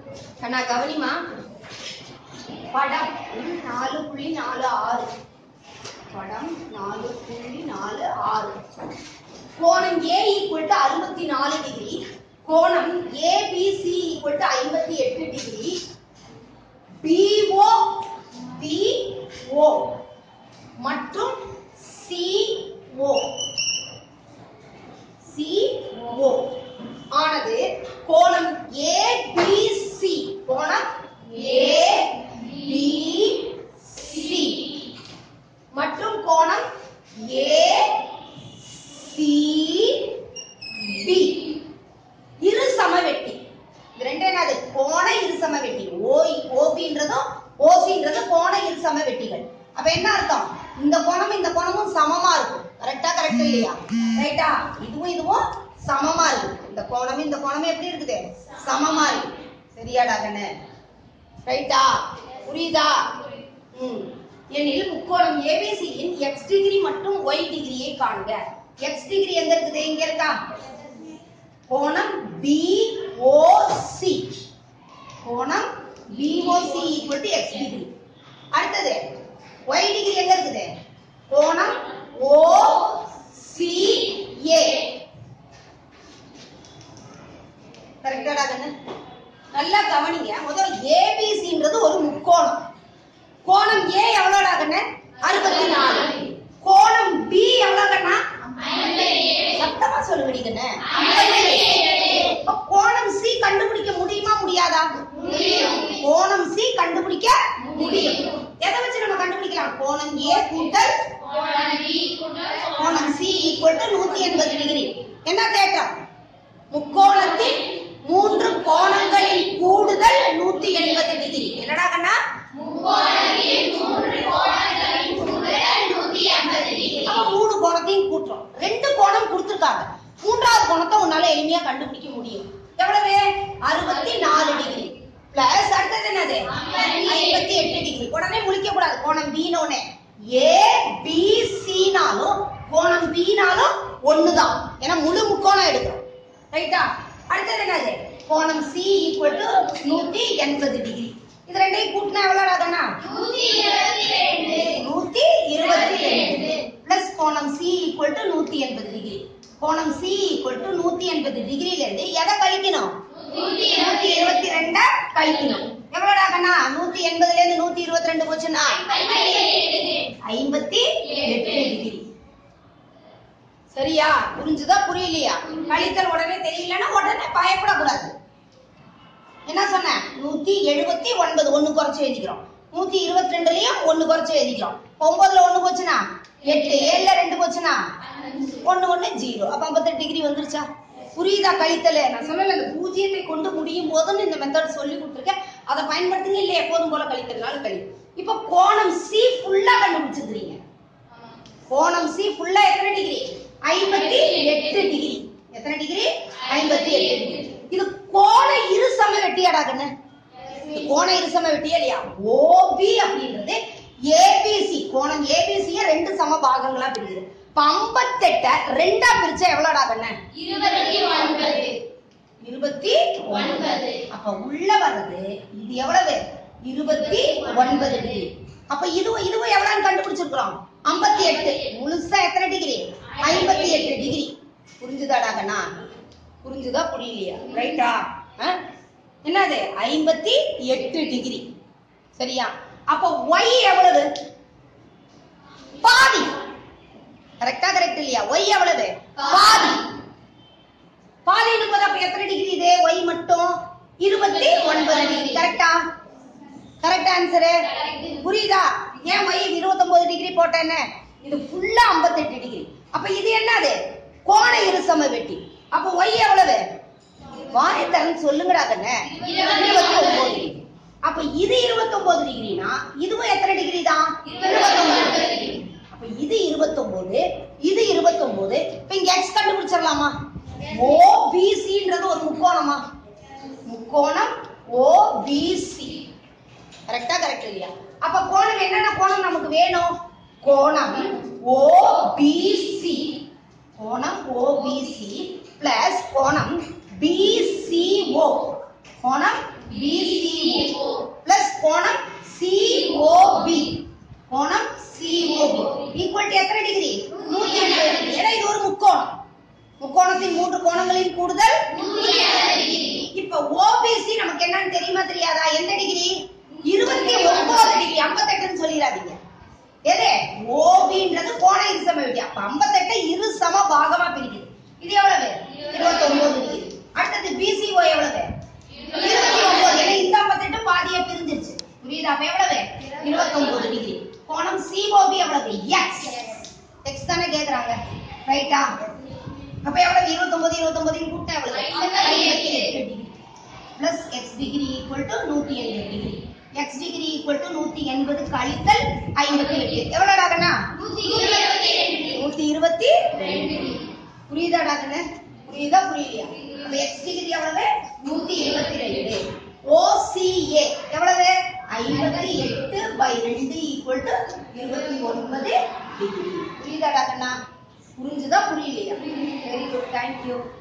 கண்ணா கவனிமா படம் நாலு புள்ளி நாலு ஆறு படம் நாலு புள்ளி நாலு ஆறு கோணம் ஏ ஈக்குவல் டு அறுபத்தி நாலு டிகிரி கோணம் ஏபிசி ஈக்குவல் டு ஐம்பத்தி எட்டு டிகிரி பிஓ பிஓ மற்றும் சிஓ சிஓ ஆனது கோணம் ஏபிசி கோணம் ஏபிசி மற்றும் கோணம் ஏசிபி இரு சமவெட்டி இது ரெண்டு என்னது கோண இரு சமவெட்டி ஓ ஓபின்றதும் ஓசின்றதும் கோண இரு சமவெட்டிகள் அப்ப என்ன அர்த்தம் இந்த கோணமும் இந்த கோணமும் சமமா இருக்கும் கரெக்டா கரெக்ட் இல்லையா ரைட்டா இதுவும் இதுவும் சமமா இருக்கு இந்த கோணமும் இந்த கோணமும் எப்படி இருக்குது சமமா இருக்கு சரியாடா கண்ணு ரைட்டா புரியுதா ம் எனில் முக்கோணம் ஏபிசியின் எக்ஸ் டிகிரி மற்றும் ஒய் டிகிரியை காண்க எக்ஸ் டிகிரி எங்க இருக்குது இங்க இருக்கா கோணம் பிஓசி கோணம் POC equal to x degree அடுத்தது ஒய் டிகிரி எங்க இருக்குது கோணம் ஓசிஏ கரெக்டாடா கண்ணு நல்லா கவனிங்க முதல்ல ஏபிசின்றது ஒரு முக்கோணம் கோணம் ஏ எவ்வளோடா கண்ணு அறுபத்தி நாலு கோணம் பி எவ்வளோ கண்ணா சத்தமா சொல்லுங்கடி கண்ணு அப்ப கோணம் சி கண்டுபிடிக்க முடியுமா முடியாதா கோணம் சி கண்டுபிடிக்க முடியும் எதை வச்சு நம்ம கண்டுபிடிக்கலாம் கோணம் ஏ கூட்டல் கோணம் சி ஈக்குவல் டு நூத்தி எண்பது டிகிரி என்ன தேற்றம் முக்கோணத்தின் மூன்று கோணங்களின் கூடுதல் நூத்தி எண்பது டிகிரி என்னடா கண்ணா அப்ப மூணு கோணத்தையும் கூட்டுறோம் ரெண்டு கோணம் கொடுத்துருக்காங்க மூன்றாவது கோணத்தை உன்னால எளிமையா கண்டுபிடிக்க முடியும் எவ்வளவு அறுபத்தி நாலு டிகிரி பிளஸ் அடுத்தது என்னது ஐம்பத்தி எட்டு டிகிரி உடனே முழிக்க கூடாது கோணம் பீனோனே ஏ பி சினாலும் கோணம் பீனாலும் ஒண்ணுதான் ஏன்னா முழு முக்கோணம் எடுக்கிறோம் ரைட்டா அடுத்தது என்னது கோணம் சி ஈக்குவல் டு நூத்தி எண்பது டிகிரி இது ரெண்டையும் கூட்டினா எவ்வளோடா கண்ணா நூத்தி இருபத்தி ரெண்டு பிளஸ் கோணம் சி ஈக்குவல் டு நூத்தி எண்பது டிகிரி கோணம் சி ஈக்குவல் டு நூத்தி எண்பது டிகிரில இருந்து எதை கழிக்கணும் நூத்தி இருபத்தி ரெண்ட கழிக்கணும் எவ்வளோடா கண்ணா நூத்தி எண்பதுல இருந்து நூத்தி இருபத்தி ரெண்டு போச்சுன்னா ஐம்பத்தி எட்டு டிகிரி சரியா புரிஞ்சுதா புரியலையா கழித்தல் உடனே தெரியலன்னா உடனே பயப்படக்கூடாது என்ன சொன்னேன் நூத்தி எழுபத்தி ஒன்பது ஒண்ணு குறைச்சு எழுதிக்கிறோம் நூத்தி இருபத்தி ரெண்டுலயும் ஒண்ணு குறைச்சு எழுதிக்கிறோம் ஒன்பதுல ஒண்ணு போச்சுன்னா எட்டு ஏழுல ரெண்டு போச்சுன்னா ஒண்ணு ஒண்ணு ஜீரோ அப்ப ஐம்பத்தெட்டு டிகிரி வந்துருச்சா புரியுதா கழித்தல் நான் சொல்லல இந்த பூஜ்ஜியத்தை கொண்டு முடியும் போதுன்னு இந்த மெத்தட் சொல்லி கொடுத்துருக்கேன் அதை பயன்படுத்துங்க இல்ல எப்போதும் போல கழித்தல்னால கழி இப்ப கோணம் சி ஃபுல்லா கண்டுபிடிச்சிருக்கீங்க கோணம் சி ஃபுல்லா எத்தனை டிகிரி ஐம்பத்தி எட்டு டிகிரி எத்தனை டிகிரி ஐம்பத்தி எட்டு டிகிரி இது கோண இருசம வெட்டியாடா கண்ணு இது கோண இருசம வெட்டியா இல்லையா ஓபி அப்படின்றது ஏபிசி கோணம் ஏபிசிய ரெண்டு சம பாகங்களா பிரிக்குது இப்ப ஐம்பத்தெட்ட ரெண்டா பிரிச்சா எவ்வளோடா கண்ணு இருபத்தி ஒன்பது அப்ப உள்ள வர்றது இது எவ்வளவு இருபத்தி ஒன்பது டிகிரி அப்ப இதுவும் இதுவும் எவ்வளவுன்னு கண்டுபிடிச்சிருக்கிறோம் ஐம்பத்தி எட்டு முழுசா எத்தனை டிகிரி ஐம்பத்தி எட்டு டிகிரி புரிஞ்சுதாடா கண்ணா புரிஞ்சுதா புரியலையா ரைட்டா என்னது ஐம்பத்தி எட்டு டிகிரி சரியா அப்ப ஒய் எவ்வளவு பாதி கரெக்டா கரெக்ட் இல்லையா ஒய் எவ்வளவு பாதி பாதி இருப்பது அப்ப எத்தனை டிகிரி இது ஒய் மட்டும் இருபத்தி ஒன்பது டிகிரி கரெக்டா கரெக்ட் ஆன்சரு புரியுதா ஏன் ஒய் இருபத்தொன்பது டிகிரி போட்டேன்னு இது ஃபுல்லா 58 டிகிரி அப்ப இது என்னது கோண இருசம வெட்டி அப்ப ஒய் எவ்வளவு வாய் தரன்னு சொல்லுங்கடா கண்ணே இருபத்தி ஒன்பது டிகிரி அப்ப இது இருபத்தி ஒன்பது டிகிரினா இதுவும் எத்தனை டிகிரி தான் இருபத்தொன்பது டிகிரி அப்ப இது இருபத்தொன்பது இது இருபத்தொன்பது இப்ப இங்க எக்ஸ் கண்டுபிடிச்சிடலாமா ஓபிசின்றது ஒரு முக்கோணமா முக்கோணம் ஓபிசி கரெக்டா கரெக்ட் இல்லையா அப்ப கோணம் என்னென்ன கோணம் நமக்கு வேணும் கோணம் ஓபிசி கோணம் ஓபிசி பிளஸ் கோணம் பிசிஓ கோணம் பிசிஓ பிளஸ் கோணம் சிஓபி கோணம் சிஓபி ஈக்குவல் டு எத்தனை டிகிரி நூத்தி எண்பது டிகிரி ஏன்னா இது ஒரு முக்கோணம் முக்கோணத்தின் மூன்று கோணங்களின் கூடுதல் இப்ப ஓபிசி நமக்கு என்னன்னு தெரியுமா தெரியாதா எந்த டிகிரி இருபத்தி ஒன்பது டிகிரி ஐம்பத்தெட்டுன்னு சொல்லிடாதீங்க எது ஓபின்றது கோண இருசம அப்ப ஐம்பத்தெட்டு இரு சம பாகமா பிரிக்குது இது எவ்வளவு இருபத்தி ஒன்பது டிகிரி அடுத்தது பிசிஓ எவ்வளவு இருபத்தி ஒன்பது ஏன்னா இந்த ஐம்பத்தெட்டு பாதியா பிரிஞ்சிருச்சு புரியுதா அப்ப எவ்வளவு இருபத்தி ஒன்பது டிகிரி கோணம் சிஓபி எவ்வளவு எக்ஸ் எக்ஸ் தானே கேக்குறாங்க ரைட்டா அப்ப எவ்வளவு இருபத்தொன்பது இருபத்தொன்பதையும் கூட்ட எவ்வளவு ஐம்பத்தி எட்டு degree plus x degree equal to நூத்தி எண்பது degree x degree equal to நூத்தி எண்பது கழித்தல் ஐம்பத்தி எட்டு எவ்வளவு ஆகுனா நூத்தி இருபத்தி புரியுதாடா கண்ணு புரியுதா புரியலையா அப்ப எக்ஸ் டிகிரி எவ்வளவு நூத்தி இருபத்தி ரெண்டு ஓசிஏ எவ்வளவு ஐம்பத்தி எட்டு பை ரெண்டு ஈக்குவல் டு இருபத்தி ஒன்பது டிகிரி புரியுதாடா கண்ணா புரிஞ்சுதா புரியலையா வெரி குட் தேங்க்யூ